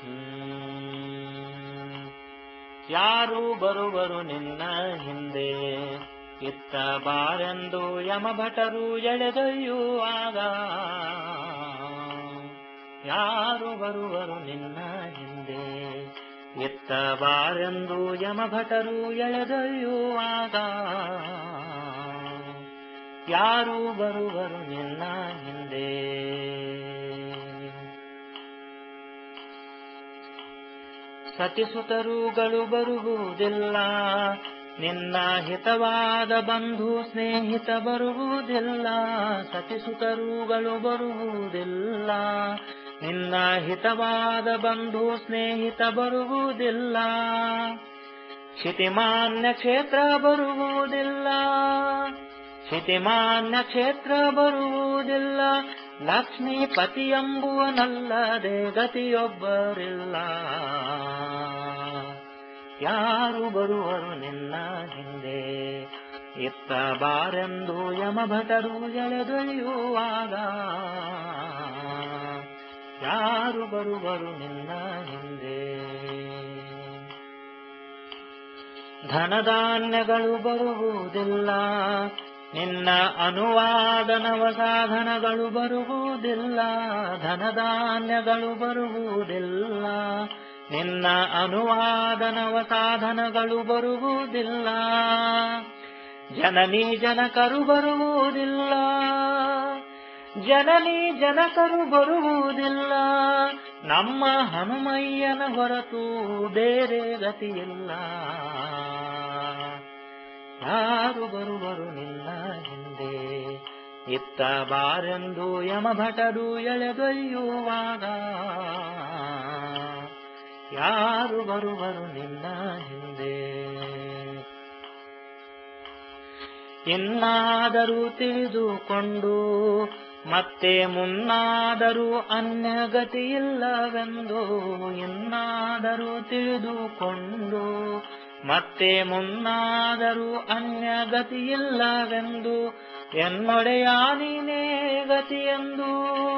ಹ್ಮ್. ಯಾರು ಬರುವರು ನಿನ್ನ ಹಿಂದೆ ಇತ್ತ ಬಾರೆಂದು ಯಮಭಟರು ಎಳೆದೊಯ್ಯುವಾಗ ಯಾರು ಬರುವರು ನಿನ್ನ ಹಿಂದೆ ಇತ್ತ ಬಾರೆಂದು ಯಮಭಟರು ಎಳೆದೊಯ್ಯುವಾಗ ಯಾರು ಬರುವರು ನಿನ್ನ ಹಿಂದೆ ಸತಿಸುತರುಗಳು ಬರುವುದಿಲ್ಲ ನಿನ್ನ ಹಿತವಾದ ಬಂಧು ಸ್ನೇಹಿತ ಬರುವುದಿಲ್ಲ ಸತಿಸುತರುಗಳು ಬರುವುದಿಲ್ಲ ನಿನ್ನ ಹಿತವಾದ ಬಂಧು ಸ್ನೇಹಿತ ಬರುವುದಿಲ್ಲ ಕ್ಷಿತಿಮಾನ್ಯ ಕ್ಷೇತ್ರ ಬರುವುದಿಲ್ಲ ಕ್ಷಿತಿಮಾನ್ಯ ಕ್ಷೇತ್ರ ಬರುವುದಿಲ್ಲ ಲಕ್ಷ್ಮೀಪತಿ ಎಂಬುವನಲ್ಲದೆ ಗತಿಯೊಬ್ಬರಿಲ್ಲ ಯಾರು ಬರುವರು ನಿನ್ನ ಹಿಂದೆ ಇತ್ತ ಬಾರೆಂದು ಯಮಭಟರು ಎಳೆದೊಯ್ಯುವಾಗ ಯಾರು ಬರುವರು ನಿನ್ನ ಹಿಂದೆ ಧನಧಾನ್ಯಗಳು ಬರುವುದಿಲ್ಲ ನಿನ್ನ ಅನುವಾದನವ ಸಾಧನಗಳು ಬರುವುದಿಲ್ಲ ಧನಧಾನ್ಯಗಳು ಬರುವುದಿಲ್ಲ ನಿನ್ನ ಅನುವಾದನವ ಸಾಧನಗಳು ಬರುವುದಿಲ್ಲ ಜನನಿ ಜನಕರು ಬರುವುದಿಲ್ಲ ಜನನಿ ಜನಕರು ಬರುವುದಿಲ್ಲ ನಮ್ಮ ಹನುಮಯ್ಯನ ಹೊರತು ಬೇರೆ ಗತಿಯಿಲ್ಲ ಯಾರು ಬರುವರು ನಿನ್ನ ಹಿಂದೆ ಇತ್ತ ಬಾರೆಂದು ಯಮಭಟರು ಎಳೆದೊಯ್ಯುವಾಗ ಯಾರು ಬರುವರು ನಿನ್ನ ಹಿಂದೆ ಇನ್ನಾದರೂ ತಿಳಿದುಕೊಂಡು ಮತ್ತೆ ಮುನ್ನಾದರೂ ಅನ್ಯಗತಿಯಿಲ್ಲವೆಂದು ಇನ್ನಾದರೂ ತಿಳಿದುಕೊಂಡು ಮತ್ತೆ ಮುನ್ನಾದರೂ ಅನ್ಯಗತಿಯಿಲ್ಲವೆಂದು ಎನ್ನೊಡೆಯ ನೀನೇ ಗತಿಯೆಂದು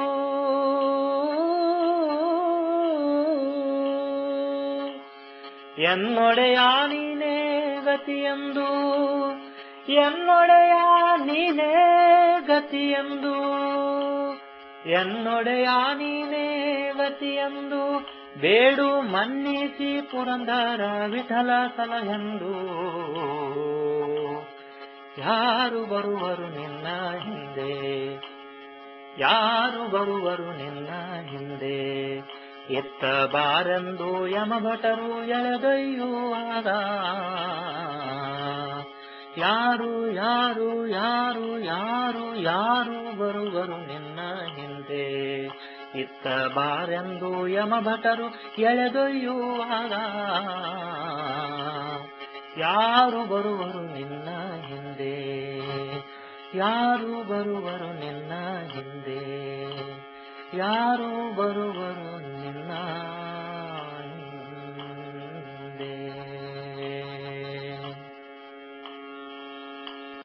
ಎನ್ನೊಡೆಯ ನೀನೇ ಗತಿಯೆಂದು ಎನ್ನೊಡೆಯ ನೀನೇ ಗತಿಯೆಂದು ಎನ್ನೊಡೆಯ ನೀನೇ ಗತಿಯೆಂದು ಬೇಡು ಮನ್ನಿಸಿ ಪುರಂದರ ವಿಠಲ ಸಲಹೆಂದು ಯಾರು ಬರುವರು ನಿನ್ನ ಹಿಂದೆ ಯಾರು ಬರುವರು ನಿನ್ನ ಹಿಂದೆ ಎತ್ತ ಬಾರೆಂದು ಯಮಭಟರು ಎಳೆದೊಯ್ಯುವಾಗ ಯಾರು ಯಾರು ಯಾರು ಯಾರು ಯಾರು ಬರುವರು ನಿನ್ನ ಹಿಂದೆ ಇತ್ತ ಬಾರೆಂದು ಯಮಭಟರು ಎಳೆದೊಯ್ಯುವಾಗ ಯಾರು ಬರುವರು ನಿನ್ನ ಹಿಂದೆ ಯಾರು ಬರುವರು ನಿನ್ನ ಹಿಂದೆ ಯಾರು ಬರುವರು